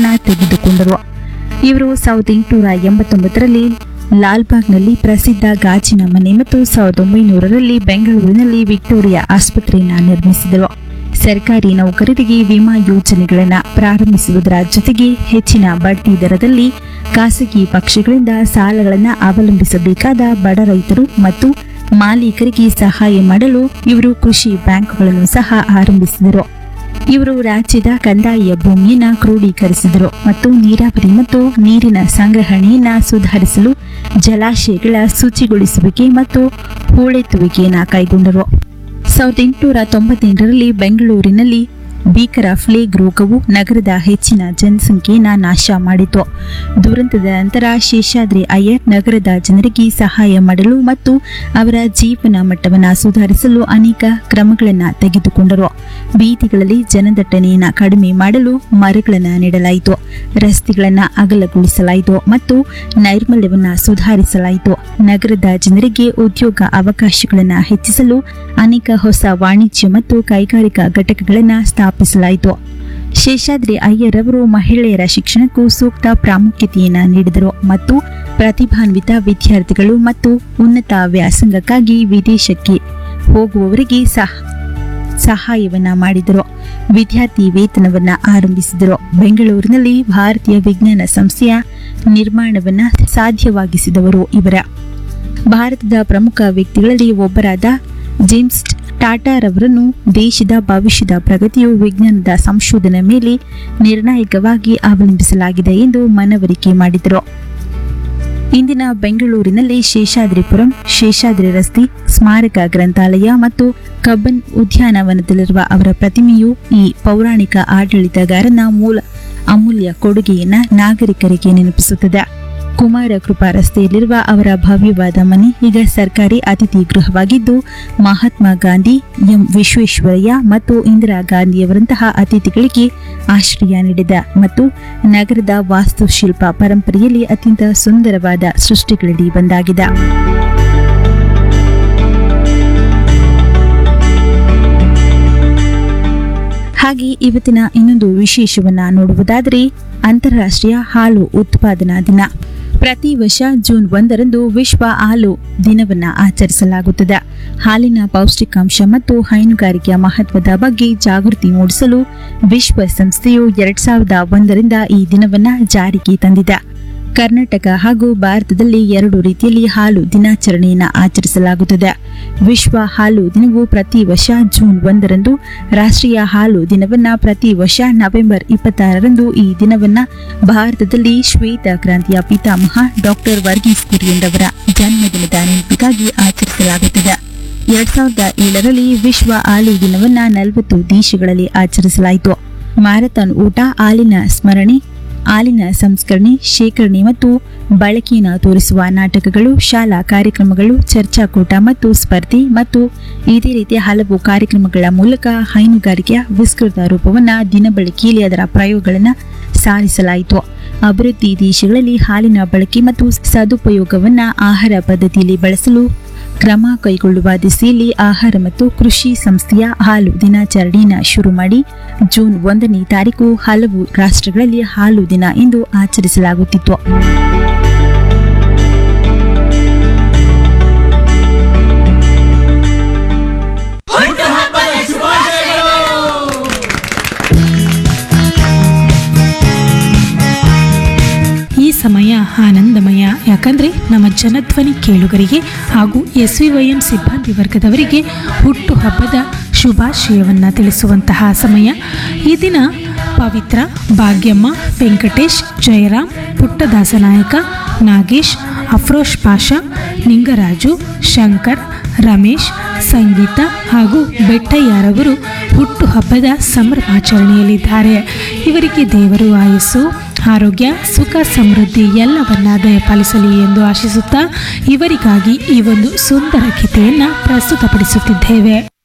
ತೆಗೆದುಕೊಂಡರು ಇವರು ಸಾವಿರದ ಎಂಟುನೂರ ಎಂಬತ್ತೊಂಬತ್ತರಲ್ಲಿ ಲಾಲ್ಬಾಗ್ನಲ್ಲಿ ಪ್ರಸಿದ್ಧ ಗಾಜಿನ ಮನೆ ಮತ್ತು ಸಾವಿರದ ಒಂಬೈನೂರರಲ್ಲಿ ಬೆಂಗಳೂರಿನಲ್ಲಿ ವಿಕ್ಟೋರಿಯಾ ಆಸ್ಪತ್ರೆಯನ್ನು ನಿರ್ಮಿಸಿದರು ಸರ್ಕಾರಿ ನೌಕರರಿಗೆ ವಿಮಾ ಯೋಜನೆಗಳನ್ನು ಪ್ರಾರಂಭಿಸುವುದರ ಜೊತೆಗೆ ಹೆಚ್ಚಿನ ಬಡ್ಡಿ ದರದಲ್ಲಿ ಖಾಸಗಿ ಪಕ್ಷಗಳಿಂದ ಸಾಲಗಳನ್ನು ಅವಲಂಬಿಸಬೇಕಾದ ಬಡ ರೈತರು ಮತ್ತು ಮಾಲೀಕರಿಗೆ ಸಹಾಯ ಮಾಡಲು ಇವರು ಕೃಷಿ ಬ್ಯಾಂಕ್ಗಳನ್ನು ಸಹ ಆರಂಭಿಸಿದರು ಇವರು ರಾಜ್ಯದ ಕಂದಾಯ ಭೂಮಿಯನ್ನ ಕ್ರೋಢೀಕರಿಸಿದರು ಮತ್ತು ನೀರಾವರಿ ಮತ್ತು ನೀರಿನ ಸಂಗ್ರಹಣೆಯನ್ನ ಸುಧಾರಿಸಲು ಜಲಾಶಯಗಳ ಶುಚಿಗೊಳಿಸುವಿಕೆ ಮತ್ತು ಹೂಳೆತ್ತುವಿಕೆಯನ್ನ ಕೈಗೊಂಡರು ಸಾವಿರದ ಎಂಟುನೂರ ತೊಂಬತ್ತೆಂಟರಲ್ಲಿ ಬೆಂಗಳೂರಿನಲ್ಲಿ ಭೀಕರ ಫ್ಲೇಗ್ ರೋಗವು ನಗರದ ಹೆಚ್ಚಿನ ಜನಸಂಖ್ಯೆಯನ್ನ ನಾಶ ಮಾಡಿತು ದುರಂತದ ನಂತರ ಶೇಷಾದ್ರಿ ಅಯ್ಯರ್ ನಗರದ ಜನರಿಗೆ ಸಹಾಯ ಮಾಡಲು ಮತ್ತು ಅವರ ಜೀವನ ಮಟ್ಟವನ್ನು ಸುಧಾರಿಸಲು ಅನೇಕ ಕ್ರಮಗಳನ್ನು ತೆಗೆದುಕೊಂಡರು ಬೀದಿಗಳಲ್ಲಿ ಜನದಟ್ಟಣೆಯನ್ನು ಕಡಿಮೆ ಮಾಡಲು ಮರಗಳನ್ನು ನೆಡಲಾಯಿತು ರಸ್ತೆಗಳನ್ನು ಅಗಲಗೊಳಿಸಲಾಯಿತು ಮತ್ತು ನೈರ್ಮಲ್ಯವನ್ನು ಸುಧಾರಿಸಲಾಯಿತು ನಗರದ ಜನರಿಗೆ ಉದ್ಯೋಗ ಅವಕಾಶಗಳನ್ನು ಹೆಚ್ಚಿಸಲು ಅನೇಕ ಹೊಸ ವಾಣಿಜ್ಯ ಮತ್ತು ಕೈಗಾರಿಕಾ ಘಟಕಗಳನ್ನು ಸ್ಥಾಪಿಸಲಾಯಿತು ಶೇಷಾದ್ರಿ ಅಯ್ಯರ್ ಅವರು ಮಹಿಳೆಯರ ಶಿಕ್ಷಣಕ್ಕೂ ಸೂಕ್ತ ಪ್ರಾಮುಖ್ಯತೆಯನ್ನು ನೀಡಿದರು ಮತ್ತು ಪ್ರತಿಭಾನ್ವಿತ ವಿದ್ಯಾರ್ಥಿಗಳು ಮತ್ತು ಉನ್ನತ ವ್ಯಾಸಂಗಕ್ಕಾಗಿ ವಿದೇಶಕ್ಕೆ ಹೋಗುವವರಿಗೆ ಸಹ ಸಹಾಯವನ್ನ ಮಾಡಿದರು ವಿದ್ಯಾರ್ಥಿ ವೇತನವನ್ನ ಆರಂಭಿಸಿದರು ಬೆಂಗಳೂರಿನಲ್ಲಿ ಭಾರತೀಯ ವಿಜ್ಞಾನ ಸಂಸ್ಥೆಯ ನಿರ್ಮಾಣವನ್ನ ಸಾಧ್ಯವಾಗಿಸಿದವರು ಇವರ ಭಾರತದ ಪ್ರಮುಖ ವ್ಯಕ್ತಿಗಳಲ್ಲಿ ಒಬ್ಬರಾದ ಜೇಮ್ಸ್ ಟಾಟಾರವರನ್ನು ದೇಶದ ಭವಿಷ್ಯದ ಪ್ರಗತಿಯು ವಿಜ್ಞಾನದ ಸಂಶೋಧನೆ ಮೇಲೆ ನಿರ್ಣಾಯಕವಾಗಿ ಅವಲಂಬಿಸಲಾಗಿದೆ ಎಂದು ಮನವರಿಕೆ ಮಾಡಿದರು ಇಂದಿನ ಬೆಂಗಳೂರಿನಲ್ಲಿ ಶೇಷಾದ್ರಿಪುರಂ ಶೇಷಾದ್ರಿ ರಸ್ತೆ ಸ್ಮಾರಕ ಗ್ರಂಥಾಲಯ ಮತ್ತು ಕಬ್ಬನ್ ಉದ್ಯಾನವನದಲ್ಲಿರುವ ಅವರ ಪ್ರತಿಮೆಯು ಈ ಪೌರಾಣಿಕ ಆಡಳಿತಗಾರನ ಮೂಲ ಅಮೂಲ್ಯ ಕೊಡುಗೆಯನ್ನ ನಾಗರಿಕರಿಗೆ ನೆನಪಿಸುತ್ತದೆ ಕುಮಾರ ಕೃಪಾ ರಸ್ತೆಯಲ್ಲಿರುವ ಅವರ ಭವ್ಯವಾದ ಮನೆ ಈಗ ಸರ್ಕಾರಿ ಅತಿಥಿ ಗೃಹವಾಗಿದ್ದು ಮಹಾತ್ಮ ಗಾಂಧಿ ಎಂ ವಿಶ್ವೇಶ್ವರಯ್ಯ ಮತ್ತು ಇಂದಿರಾ ಗಾಂಧಿಯವರಂತಹ ಅತಿಥಿಗಳಿಗೆ ಆಶ್ರಯ ನೀಡಿದೆ ಮತ್ತು ನಗರದ ವಾಸ್ತುಶಿಲ್ಪ ಪರಂಪರೆಯಲ್ಲಿ ಅತ್ಯಂತ ಸುಂದರವಾದ ಸೃಷ್ಟಿಗಳಲ್ಲಿ ಒಂದಾಗಿದೆ ಹಾಗೆ ಇವತ್ತಿನ ಇನ್ನೊಂದು ವಿಶೇಷವನ್ನ ನೋಡುವುದಾದರೆ ಅಂತಾರಾಷ್ಟ್ರೀಯ ಹಾಲು ಉತ್ಪಾದನಾ ದಿನ ಪ್ರತಿ ವರ್ಷ ಜೂನ್ ಒಂದರಂದು ವಿಶ್ವ ಹಾಲು ದಿನವನ್ನ ಆಚರಿಸಲಾಗುತ್ತದೆ ಹಾಲಿನ ಪೌಷ್ಟಿಕಾಂಶ ಮತ್ತು ಹೈನುಗಾರಿಕೆಯ ಮಹತ್ವದ ಬಗ್ಗೆ ಜಾಗೃತಿ ಮೂಡಿಸಲು ವಿಶ್ವಸಂಸ್ಥೆಯು ಎರಡ್ ಸಾವಿರದ ಒಂದರಿಂದ ಈ ದಿನವನ್ನ ಜಾರಿಗೆ ತಂದಿದೆ ಕರ್ನಾಟಕ ಹಾಗೂ ಭಾರತದಲ್ಲಿ ಎರಡು ರೀತಿಯಲ್ಲಿ ಹಾಲು ದಿನಾಚರಣೆಯನ್ನು ಆಚರಿಸಲಾಗುತ್ತದೆ ವಿಶ್ವ ಹಾಲು ದಿನವು ಪ್ರತಿ ವರ್ಷ ಜೂನ್ ಒಂದರಂದು ರಾಷ್ಟ್ರೀಯ ಹಾಲು ದಿನವನ್ನ ಪ್ರತಿ ವರ್ಷ ನವೆಂಬರ್ ಇಪ್ಪತ್ತಾರರಂದು ಈ ದಿನವನ್ನ ಭಾರತದಲ್ಲಿ ಶ್ವೇತ ಕ್ರಾಂತಿಯ ಪಿತಾಮಹ ಡಾಕ್ಟರ್ ವರ್ಗೀಸ್ ಕುರಿಯಂದವರ ಜನ್ಮದಿನದ ನೆನಪಿಗಾಗಿ ಆಚರಿಸಲಾಗುತ್ತದೆ ಎರಡ್ ಸಾವಿರದ ಏಳರಲ್ಲಿ ವಿಶ್ವ ಹಾಲು ದಿನವನ್ನ ನಲವತ್ತು ದೇಶಗಳಲ್ಲಿ ಆಚರಿಸಲಾಯಿತು ಮ್ಯಾರಥಾನ್ ಊಟ ಹಾಲಿನ ಸ್ಮರಣೆ ಹಾಲಿನ ಸಂಸ್ಕರಣೆ ಶೇಖರಣೆ ಮತ್ತು ಬಳಕೆಯನ್ನು ತೋರಿಸುವ ನಾಟಕಗಳು ಶಾಲಾ ಕಾರ್ಯಕ್ರಮಗಳು ಚರ್ಚಾಕೂಟ ಮತ್ತು ಸ್ಪರ್ಧೆ ಮತ್ತು ಇದೇ ರೀತಿಯ ಹಲವು ಕಾರ್ಯಕ್ರಮಗಳ ಮೂಲಕ ಹೈನುಗಾರಿಕೆಯ ವಿಸ್ತೃತ ರೂಪವನ್ನು ದಿನಬಳಕೆಯಲ್ಲಿ ಅದರ ಪ್ರಯೋಗಗಳನ್ನು ಸಾರಿಸಲಾಯಿತು ಅಭಿವೃದ್ಧಿ ದೇಶಗಳಲ್ಲಿ ಹಾಲಿನ ಬಳಕೆ ಮತ್ತು ಸದುಪಯೋಗವನ್ನು ಆಹಾರ ಪದ್ಧತಿಯಲ್ಲಿ ಬಳಸಲು ಕ್ರಮ ಕೈಗೊಳ್ಳುವ ದಿಸೆಯಲ್ಲಿ ಆಹಾರ ಮತ್ತು ಕೃಷಿ ಸಂಸ್ಥೆಯ ಹಾಲು ದಿನಾಚರಣೆಯನ್ನು ಶುರು ಮಾಡಿ ಜೂನ್ ಒಂದನೇ ತಾರೀಕು ಹಲವು ರಾಷ್ಟ್ರಗಳಲ್ಲಿ ಹಾಲು ದಿನ ಎಂದು ಆಚರಿಸಲಾಗುತ್ತಿತ್ತು ಈ ಸಮಯ ಆನಂದಮಯ ಯಾಕಂದ್ರೆ ನಮ್ಮ ಜನಧ್ವನಿ ಕೇಳುಗರಿಗೆ ಹಾಗೂ ಎಸ್ ವಿ ವೈ ಎಂ ಸಿಬ್ಬಂದಿ ವರ್ಗದವರಿಗೆ ಹುಟ್ಟು ಹಬ್ಬದ ಶುಭಾಶಯವನ್ನ ತಿಳಿಸುವಂತಹ ಸಮಯ ಈ ದಿನ ಪವಿತ್ರ ಭಾಗ್ಯಮ್ಮ ವೆಂಕಟೇಶ್ ಜಯರಾಮ್ ಪುಟ್ಟದಾಸನಾಯಕ ನಾಗೇಶ್ ಅಫ್ರೋಷ್ ಪಾಷಾ ನಿಂಗರಾಜು ಶಂಕರ್ ರಮೇಶ್ ಸಂಗೀತ ಹಾಗೂ ಬೆಟ್ಟಯ್ಯರವರು ಹುಟ್ಟುಹಬ್ಬದ ಸಂಭ್ರಮಾಚರಣೆಯಲ್ಲಿದ್ದಾರೆ ಇವರಿಗೆ ದೇವರು ಆಯಸ್ಸು ಆರೋಗ್ಯ ಸುಖ ಸಮೃದ್ಧಿ ಎಲ್ಲವನ್ನ ದಯಪಾಲಿಸಲಿ ಎಂದು ಆಶಿಸುತ್ತಾ ಇವರಿಗಾಗಿ ಈ ಒಂದು ಸುಂದರ ಗೀತೆಯನ್ನು ಪ್ರಸ್ತುತಪಡಿಸುತ್ತಿದ್ದೇವೆ